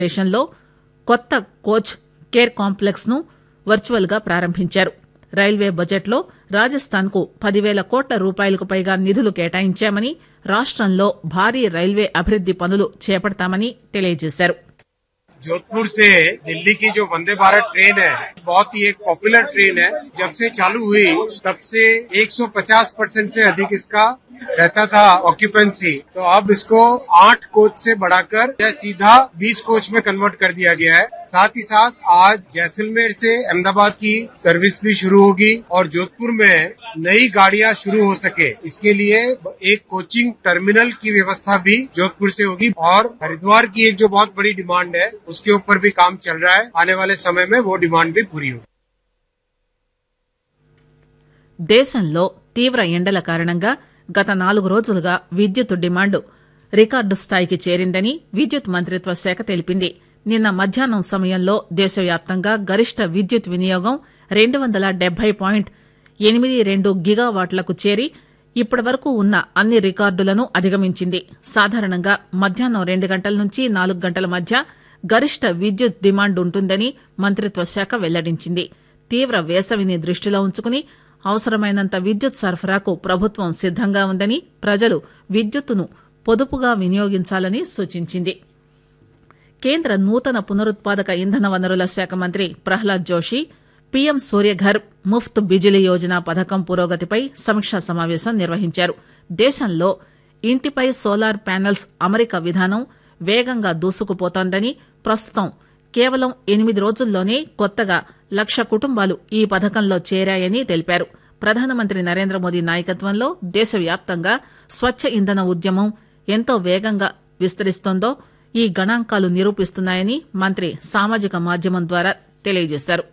స్టేషన్లో కొత్త coach care complex ను వర్చువల్ గా ప్రారంభించారు రైల్వే బడ్జెట్లో రాజస్థాన్ కు పదివేల కోట్ల రూపాయలకు పైగా నిధులు కేటాయించామని రాష్టంలో భారీ రైల్వే అభివృద్ది పనులు చేపడతామని తెలియజేశారు जोधपुर से दिल्ली की जो वंदे भारत ट्रेन है बहुत ही एक पॉपुलर ट्रेन है जब से चालू हुई तब से 150 परसेंट से अधिक इसका रहता था ऑक्यूपेंसी तो अब इसको आठ कोच से बढ़ाकर यह सीधा 20 कोच में कन्वर्ट कर दिया गया है साथ ही साथ आज जैसलमेर से अहमदाबाद की सर्विस भी शुरू होगी और जोधपुर में नई गाड़ियां शुरू हो सके इसके लिए एक कोचिंग टर्मिनल की व्यवस्था भी जोधपुर से होगी और हरिद्वार की एक जो बहुत बड़ी डिमांड है उसके ऊपर भी काम चल रहा है आने वाले समय में वो डिमांड भी पूरी होगी దేశంలో తీవ్ర ఎండల కారణంగా గత నాలుగు రోజులుగా విద్యుత్ డిమాండ్ రికార్డు స్థాయికి చేరిందని విద్యుత్ మంత్రిత్వ శాఖ తెలిపింది నిన్న మధ్యాహ్నం సమయంలో దేశవ్యాప్తంగా గరిష్ట విద్యుత్ వినియోగం రెండు వందల డెబ్బై పాయింట్ ఎనిమిది రెండు గిగావాట్లకు చేరి ఇప్పటి వరకు ఉన్న అన్ని రికార్డులను అధిగమించింది సాధారణంగా మధ్యాహ్నం రెండు గంటల నుంచి నాలుగు గంటల మధ్య గరిష్ట విద్యుత్ డిమాండ్ ఉంటుందని మంత్రిత్వ శాఖ వెల్లడించింది తీవ్ర వేసవిని దృష్టిలో ఉంచుకుని అవసరమైనంత విద్యుత్ సరఫరాకు ప్రభుత్వం సిద్దంగా ఉందని ప్రజలు విద్యుత్తును పొదుపుగా వినియోగించాలని సూచించింది కేంద్ర నూతన పునరుత్పాదక ఇంధన వనరుల శాఖ మంత్రి ప్రహ్లాద్ జోషి పీఎం సూర్యఘర్ ముఫ్త్ బిజిలీ యోజన పథకం పురోగతిపై సమీక్షా సమావేశం నిర్వహించారు దేశంలో ఇంటిపై సోలార్ ప్యానెల్స్ అమరిక విధానం వేగంగా దూసుకుపోతోందని ప్రస్తుతం కేవలం ఎనిమిది రోజుల్లోనే కొత్తగా లక్ష కుటుంబాలు ఈ పథకంలో చేరాయని తెలిపారు ప్రధానమంత్రి నరేంద్ర మోదీ నాయకత్వంలో దేశవ్యాప్తంగా స్వచ్ఛ ఇంధన ఉద్యమం ఎంతో వేగంగా విస్తరిస్తోందో ఈ గణాంకాలు నిరూపిస్తున్నాయని మంత్రి సామాజిక మాధ్యమం ద్వారా తెలియజేశారు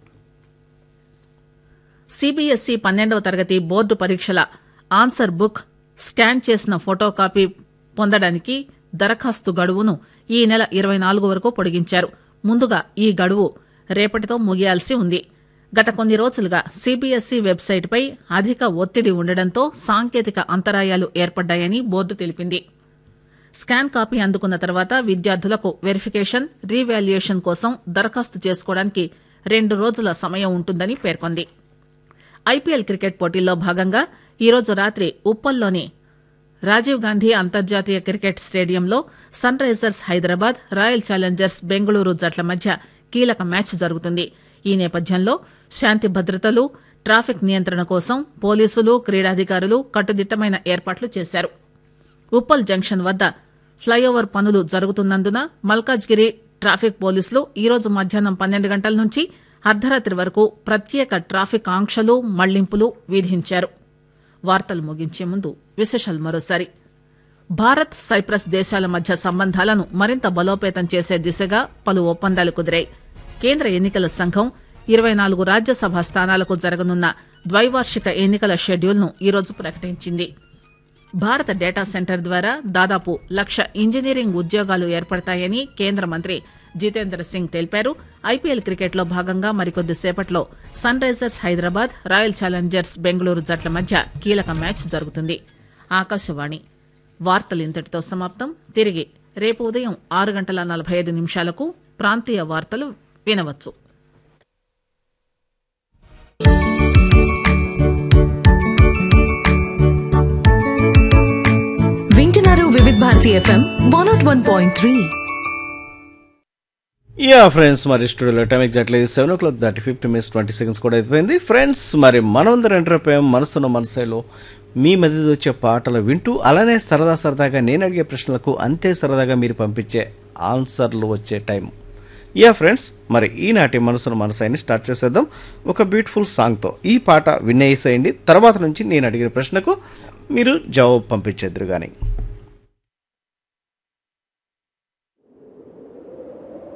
సిబిఎస్ఈ పన్నెండవ తరగతి బోర్డు పరీక్షల ఆన్సర్ బుక్ స్కాన్ చేసిన ఫోటో కాపీ పొందడానికి దరఖాస్తు గడువును ఈ నెల ఇరవై నాలుగు వరకు పొడిగించారు ముందుగా ఈ గడువు రేపటితో ముగియాల్సి ఉంది గత కొన్ని రోజులుగా సిబిఎస్ఈ వెబ్సైట్పై అధిక ఒత్తిడి ఉండడంతో సాంకేతిక అంతరాయాలు ఏర్పడ్డాయని బోర్డు తెలిపింది స్కాన్ కాపీ అందుకున్న తర్వాత విద్యార్థులకు వెరిఫికేషన్ రీవాల్యుయేషన్ కోసం దరఖాస్తు చేసుకోవడానికి రెండు రోజుల సమయం ఉంటుందని పేర్కొంది ఐపీఎల్ క్రికెట్ పోటీల్లో భాగంగా ఈరోజు రాత్రి ఉప్పల్లోని రాజీవ్ గాంధీ అంతర్జాతీయ క్రికెట్ స్టేడియంలో Sunrisers Hyderabad Royal Challengers Bengaluru జట్ల మధ్య కీలక మ్యాచ్ జరుగుతుంది ఈ నేపథ్యంలో శాంతి భద్రతలు ట్రాఫిక్ నియంత్రణ కోసం పోలీసులు క్రీడాధికారులు కట్టుదిట్టమైన ఏర్పాట్లు చేశారు ఉప్పల్ జంక్షన్ వద్ద ఫ్లైఓవర్ పనులు జరుగుతున్నందున మల్కాజ్గిరి ట్రాఫిక్ పోలీసులు ఈరోజు మధ్యాహ్నం పన్నెండు గంటల నుంచి అర్ధరాత్రి వరకు ప్రత్యేక ట్రాఫిక్ ఆంక్షలు మళ్లింపులు విధించారు వార్తలు ముగించే ముందు విశేషాలు మరోసారి భారత్ సైప్రస్ దేశాల మధ్య సంబంధాలను మరింత బలోపేతం చేసే దిశగా పలు ఒప్పందాలు కుదిరాయి కేంద్ర ఎన్నికల సంఘం ఇరవై నాలుగు రాజ్యసభ స్థానాలకు జరగనున్న ద్వైవార్షిక ఎన్నికల షెడ్యూల్ను ఈరోజు ప్రకటించింది భారత డేటా సెంటర్ ద్వారా దాదాపు లక్ష ఇంజనీరింగ్ ఉద్యోగాలు ఏర్పడతాయని కేంద్ర మంత్రి జితేంద్ర సింగ్ తెలిపారు ఐపీఎల్ క్రికెట్లో భాగంగా మరికొద్ది సేపట్లో Sunrisers Hyderabad Royal Challengers Bengaluru జట్ల మధ్య కీలక మ్యాచ్ జరుగుతుంది ఆకాశవాణి వార్తలు ఇంతటితో సమాప్తం తిరిగి రేపు ఉదయం ఆరు గంటల నలభై ఐదు నిమిషాలకు ప్రాంతీయ వార్తలు వినవచ్చు వింటున్నారు Vividh Bharati FM one not one point three yeah friends మరి స్టూడియోలో time exactly seven o'clock thirty fifty minutes twenty seconds కూడా అయిపోయింది ఫ్రెండ్స్ మరి మనమందరం ఎంటర్ అయిపోయాం మనసున్న మనసులో మీ మధ్య వచ్చే పాటలు వింటూ అలానే సరదా సరదాగా నేను అడిగే ప్రశ్నలకు అంతే సరదాగా మీరు పంపించే ఆన్సర్లు వచ్చే టైం యా ఫ్రెండ్స్ మరి ఈనాటి మనసును మనసాయిని స్టార్ట్ చేసేద్దాం ఒక బ్యూటిఫుల్ సాంగ్తో ఈ పాట వినేసేయండి తర్వాత నుంచి నేను అడిగిన ప్రశ్నకు మీరు జవాబు పంపించేద్దరు కానీ